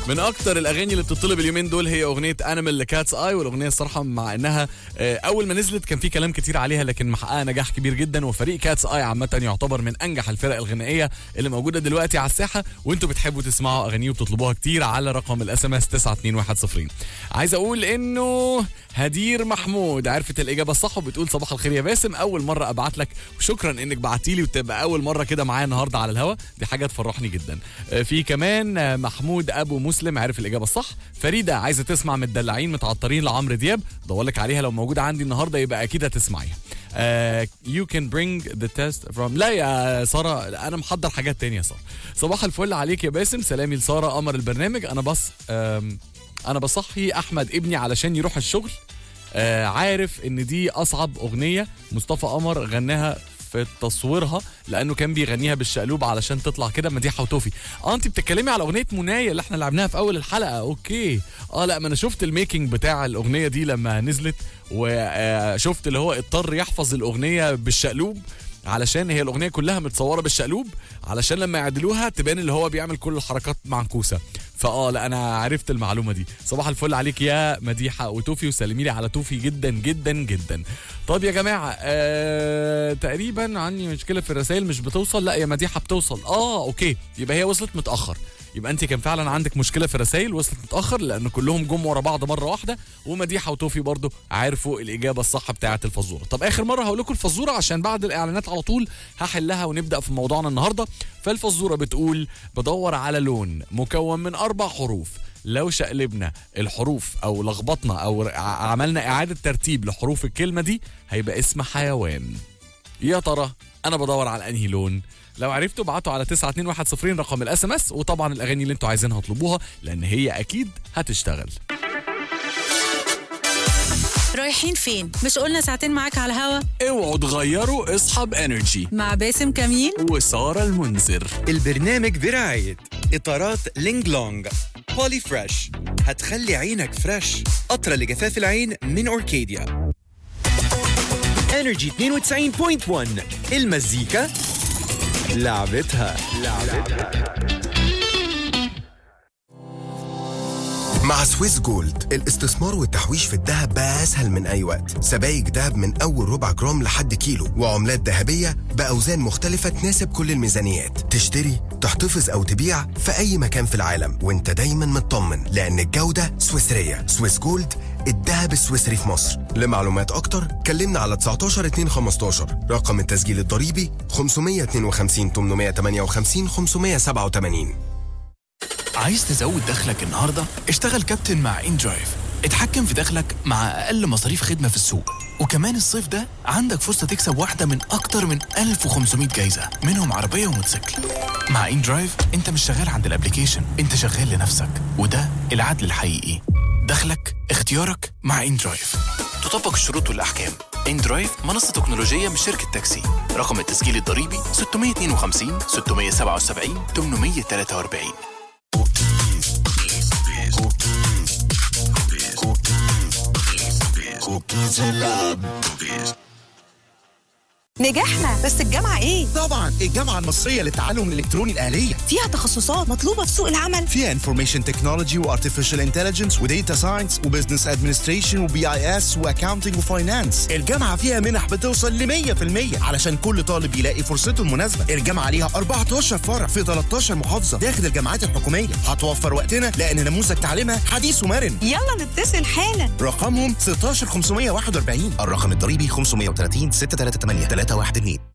من اكتر الاغاني اللي بتطلب اليومين دول هي اغنيه انيمال لكاتس اي والاغنيه الصراحه مع انها آه، اول ما نزلت كان في كلام كتير عليها لكن محققه نجاح كبير جدا وفريق كاتس اي عامه يعتبر من انجح الفرق الغنائيه اللي موجوده دلوقتي على الساحه وانتوا بتحبوا تسمعوا اغانيه وبتطلبوها كتير على رقم الاس ام اس 92110 عايز اقول انه هدير محمود عرفت الاجابه الصح وبتقول صباح الخير يا باسم اول مره ابعت لك وشكرا انك بعتي لي وتبقى اول مره كده معايا النهارده على الهوا دي حاجه تفرحني جدا آه، في كمان آه، محمود ابو مسلم عرف الاجابه الصح فريده عايزه تسمع متدلعين متعطرين لعمرو دياب دور لك عليها لو موجوده عندي النهارده يبقى اكيد هتسمعيها آه، you can bring the test from لا يا ساره انا محضر حاجات تانية يا ساره صباح الفل عليك يا باسم سلامي لساره قمر البرنامج انا بس آم، انا بصحي احمد ابني علشان يروح الشغل آه عارف ان دي اصعب اغنيه مصطفى قمر غناها في تصويرها لانه كان بيغنيها بالشقلوب علشان تطلع كده مديحه وتوفي اه انت بتتكلمي على اغنيه منايه اللي احنا لعبناها في اول الحلقه اوكي اه لا ما انا شفت الميكنج بتاع الاغنيه دي لما نزلت وشفت اللي هو اضطر يحفظ الاغنيه بالشقلوب علشان هي الاغنيه كلها متصوره بالشقلوب علشان لما يعدلوها تبان اللي هو بيعمل كل الحركات معكوسه فاه لا انا عرفت المعلومه دي صباح الفل عليك يا مديحه وتوفي وسلمي لي على توفي جدا جدا جدا طب يا جماعه آه تقريبا عندي مشكله في الرسائل مش بتوصل لا يا مديحه بتوصل اه اوكي يبقى هي وصلت متاخر يبقى انت كان فعلا عندك مشكله في الرسائل وصلت متاخر لان كلهم جم ورا بعض مره واحده ومديحه وتوفي برضو عرفوا الاجابه الصح بتاعه الفزوره طب اخر مره هقول لكم الفزوره عشان بعد الاعلانات على طول هحلها ونبدا في موضوعنا النهارده فالفزوره بتقول بدور على لون مكون من اربع حروف لو شقلبنا الحروف او لخبطنا او ع- عملنا اعاده ترتيب لحروف الكلمه دي هيبقى اسم حيوان يا ترى انا بدور على انهي لون لو عرفتوا ابعتوا على 92110 رقم الاس ام اس وطبعا الاغاني اللي انتوا عايزينها اطلبوها لان هي اكيد هتشتغل رايحين فين؟ مش قلنا ساعتين معاك على الهوا اوعوا تغيروا اصحاب انرجي مع باسم كمين وساره المنذر البرنامج برعاية إطارات لينج لونج بولي فريش هتخلي عينك فريش قطرة لجفاف العين من أوركيديا انرجي 92.1 المزيكا لعبتها مع سويس جولد الاستثمار والتحويش في الذهب بقى أسهل من أي وقت سبائك ذهب من أول ربع جرام لحد كيلو وعملات ذهبية بأوزان مختلفة تناسب كل الميزانيات تشتري تحتفظ أو تبيع في أي مكان في العالم وانت دايما مطمن لأن الجودة سويسرية سويس جولد الذهب السويسري في مصر لمعلومات أكتر كلمنا على 19 2 15 رقم التسجيل الضريبي 552 858 587 عايز تزود دخلك النهارده؟ اشتغل كابتن مع ان درايف اتحكم في دخلك مع اقل مصاريف خدمه في السوق وكمان الصيف ده عندك فرصه تكسب واحده من اكتر من 1500 جايزه منهم عربيه وموتوسيكل مع ان درايف انت مش شغال عند الابليكيشن انت شغال لنفسك وده العدل الحقيقي دخلك اختيارك مع ان درايف تطبق الشروط والاحكام ان درايف منصه تكنولوجيه من شركه تاكسي رقم التسجيل الضريبي 652 677 843 نجحنا بس الجامعة ايه؟ طبعا الجامعة المصرية للتعلم الإلكتروني الآلية فيها تخصصات مطلوبة في سوق العمل فيها انفورميشن تكنولوجي وارتفيشال انتليجنس وديتا ساينس وبزنس ادمنستريشن وبي اي اس واكاونتنج وفاينانس الجامعة فيها منح بتوصل ل 100% علشان كل طالب يلاقي فرصته المناسبة الجامعة ليها 14 فرع في 13 محافظة داخل الجامعات الحكومية هتوفر وقتنا لأن نموذج تعليمها حديث ومرن يلا نتصل حالا رقمهم 16541 الرقم الضريبي 530 638 312